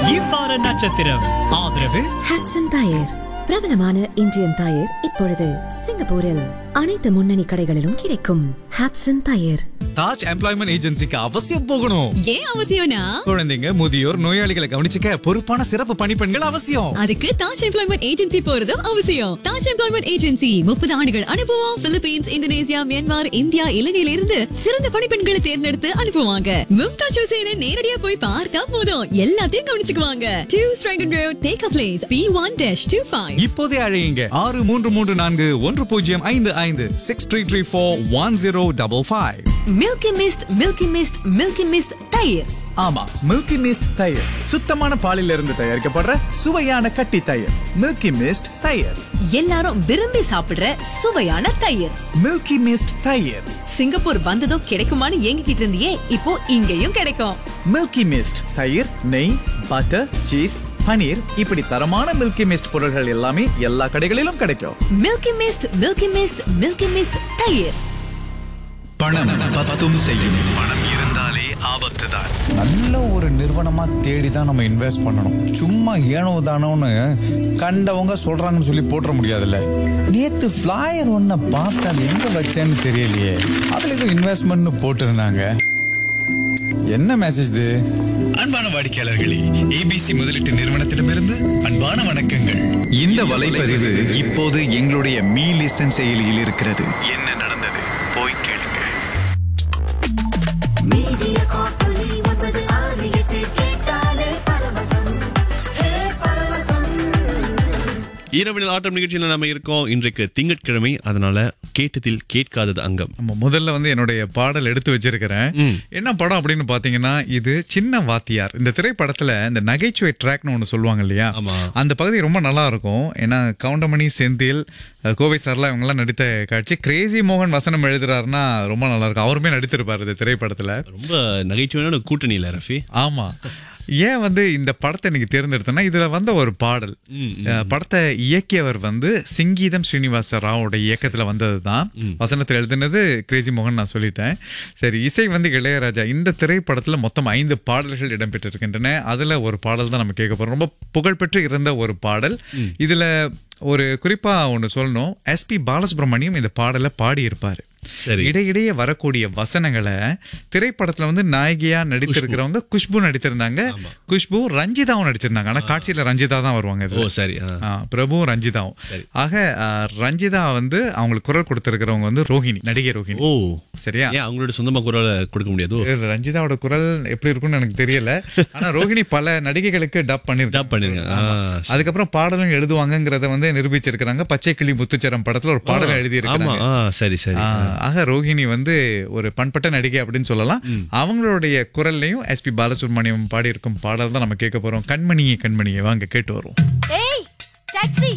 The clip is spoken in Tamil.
இவ்வார நட்சத்திரம் ஆதரவு ஹாட்சன் டயர் பிரபலமான இந்தியன் டயர் இப்பொழுது சிங்கப்பூரில் அனைத்து முன்னணி கடைகளிலும் கிடைக்கும் ஹாட்சன் டயர் தாஜ் எம்ப்ளாய்மெண்ட் ஏஜென்சிக்கு அவசியம் போகணும் ஏன் அவசியம்னா குழந்தைங்க முதியோர் நோயாளிகளை கவனிச்சுக்க பொறுப்பான சிறப்பு பணிப்பெண்கள் அவசியம் அதுக்கு தாஜ் எம்ப்ளாய்மெண்ட் ஏஜென்சி போறதும் அவசியம் தாஜ் எம்ப்ளாய்மெண்ட் ஏஜென்சி முப்பது ஆண்டுகள் அனுபவம் பிலிப்பீன்ஸ் இந்தோனேசியா மியான்மர் இந்தியா இலங்கையில இருந்து சிறந்த பணிப்பெண்களை தேர்ந்தெடுத்து அனுப்புவாங்க மும்தாஜ் ஹுசேனை நேரடியா போய் பார்த்தா போதும் எல்லாத்தையும் கவனிச்சுக்குவாங்க two Serangoon road Tekka place B one dash two five இப்போதே அழையுங்க ஆறு மூன்று மூன்று நான்கு ஒன்று பூஜ்ஜியம் ஐந்து ஐந்து six three three four one zero double five Milky Mist Milky Mist Milky Mist தயிர் ஆமா மில்கி மிஸ்ட் தயிர் சுத்தமான பாலில் இருந்து தயாரிக்கப்படுற சுவையான கட்டி தயிர் மில்கி மிஸ்ட் தயிர் எல்லாரும் விரும்பி சாப்பிடுற சுவையான தயிர் மில்கி மிஸ்ட் தயிர் சிங்கப்பூர் வந்ததும் கிடைக்குமான்னு ஏங்கிக்கிட்டு இருந்தியே இப்போ இங்கேயும் கிடைக்கும் மில்கி மிஸ்ட் தயிர் நெய் பட்டர் சீஸ் பனீர் இப்படி தரமான மில்கி மிஸ்ட் பொருட்கள் எல்லாமே எல்லா கடைகளிலும் கிடைக்கும் Milky Mist Milky Mist Milky Mist தயிர் பணம் பத்தும் செய்யும் பணம் இருந்தாலே ஆபத்து தான் நல்ல ஒரு நிறுவனமா தேடி தான் நம்ம இன்வெஸ்ட் பண்ணணும் சும்மா ஏனோ தானோன்னு கண்டவங்க சொல்றாங்கன்னு சொல்லி போட்டுற முடியாதுல்ல நேத்து ஃபிளாயர் ஒன்ன பார்த்தா அது எங்க வச்சேன்னு தெரியலையே அதுல ஏதோ இன்வெஸ்ட்மெண்ட்னு போட்டிருந்தாங்க என்ன மெசேஜ் இது அன்பான வாடிக்கையாளர்களே ஏபிசி முதலீட்டு நிறுவனத்திடமிருந்து அன்பான வணக்கங்கள் இந்த வலைப்பதிவு இப்போது எங்களுடைய மீ லிசன் செயலியில் இருக்கிறது என்ன நடந்தது போய் கேளுங்க மீடியா காப்பொலி ஒன்பது ஆறு எட்டு கேட்டாலே பரவசம் ஹே பரவசம் இரவினில் ஆட்டம் நிகழ்ச்சியில் நாம இருக்கோம் இன்றைக்கு திங்கட்கிழமை அதனால கேட்டதில் கேட்காதது அங்கம் நம்ம முதல்ல வந்து என்னுடைய பாடல் எடுத்து வச்சிருக்கிறேன் என்ன படம் அப்படின்னு பாத்தீங்கன்னா இது சின்ன வாத்தியார் இந்த திரைப்படத்துல இந்த நகைச்சுவை ட்ராக்னு ஒண்ணு சொல்லுவாங்க இல்லையா அந்த பகுதி ரொம்ப நல்லா இருக்கும் ஏன்னா கவுண்டமணி செந்தில் அஹ், கோவை சரளா இவங்க எல்லாம் நடித்த காட்சி கிரேசி மோகன் வசனம் எழுதுறாருன்னா ரொம்ப நல்லா இருக்கும் அவருமே நடித்திருப்பாரு இந்த திரைப்படத்துல ரொம்ப நகைச்சுவையான கூட்டணியில ரஃபி ஆமா ஏன் வந்து இந்த படத்தை இன்னைக்கு தேர்ந்தெடுத்தேன்னா இதுல வந்த ஒரு பாடல் அஹ், படத்தை இயக்கியவர் வந்து சிங்கீதம் ஸ்ரீனிவாச ராவோட இயக்கத்துல வந்தது தான் வசனத்தில் எழுதினது கிரேசி மோகன் நான் சொல்லிட்டேன் சரி இசை வந்து இளையராஜா இந்த திரைப்படத்துல மொத்தம் ஐந்து பாடல்கள் இடம்பெற்றிருக்கின்றன அதுல ஒரு பாடல் தான் நம்ம கேட்க போறோம் ரொம்ப புகழ்பெற்று இருந்த ஒரு பாடல் இதுல ஒரு குறிப்பா ஒன்று சொல்லணும் எஸ்பி பாலசுப்ரமணியம் இந்த பாடலை பாடியிருப்பாரு சரி. இடையிடையே வரக்கூடிய வசனங்களை திரைப்படத்துல வந்து நாயகியா நடித்திருக்கிறவங்க குஷ்பு நடித்திருந்தாங்க குஷ்பு ரஞ்சிதாவும் நடிச்சிருந்தாங்க ஆனா காட்சியில ரஞ்சிதா தான் வருவாங்க இதுல. ஓ சரி ஆ. ஆ, பிரபுவும் ரஞ்சிதாவும் ஆக ஆ, ரஞ்சிதா வந்து அவங்களுக்கு குரல் கொடுத்திருக்கிறவங்க வந்து ரோஹிணி நடிகை ரோஹிணி ஓ சரியா ஏன் அவங்களோட சொந்தமா குரலை கொடுக்க முடியாதோ இது ரஞ்சிதாவோட குரல் எப்படி இருக்கும்னு எனக்கு தெரியல ஆனா ரோஹிணி பல நடிகைகளுக்கு டப் பண்ணிருக்காங்க டப் பண்ணிருக்காங்க. ஆ, ஆமா. அதுக்கப்புறம் பாடலும் எழுதுவாங்கங்கிறத வந்து நிரூபிச்சிருக்கிறாங்க பச்சை கிளி முத்துச்சரம் படத்துல ஒரு பாடலை எழுதி ஆமா ஆ, சரி சரி ஆக ரோஹிணி வந்து ஒரு பண்பட்ட நடிகை அப்படின்னு சொல்லலாம் அவங்களுடைய குரல்லையும் எஸ்பி பாலசுப்ரமணியம் பாடியிருக்கும் பாடல் தான் நம்ம கேட்க போறோம் கண்மணியே கண்மணியே வாங்க கேட்டு வருவோம் ஏய் டாக்ஸி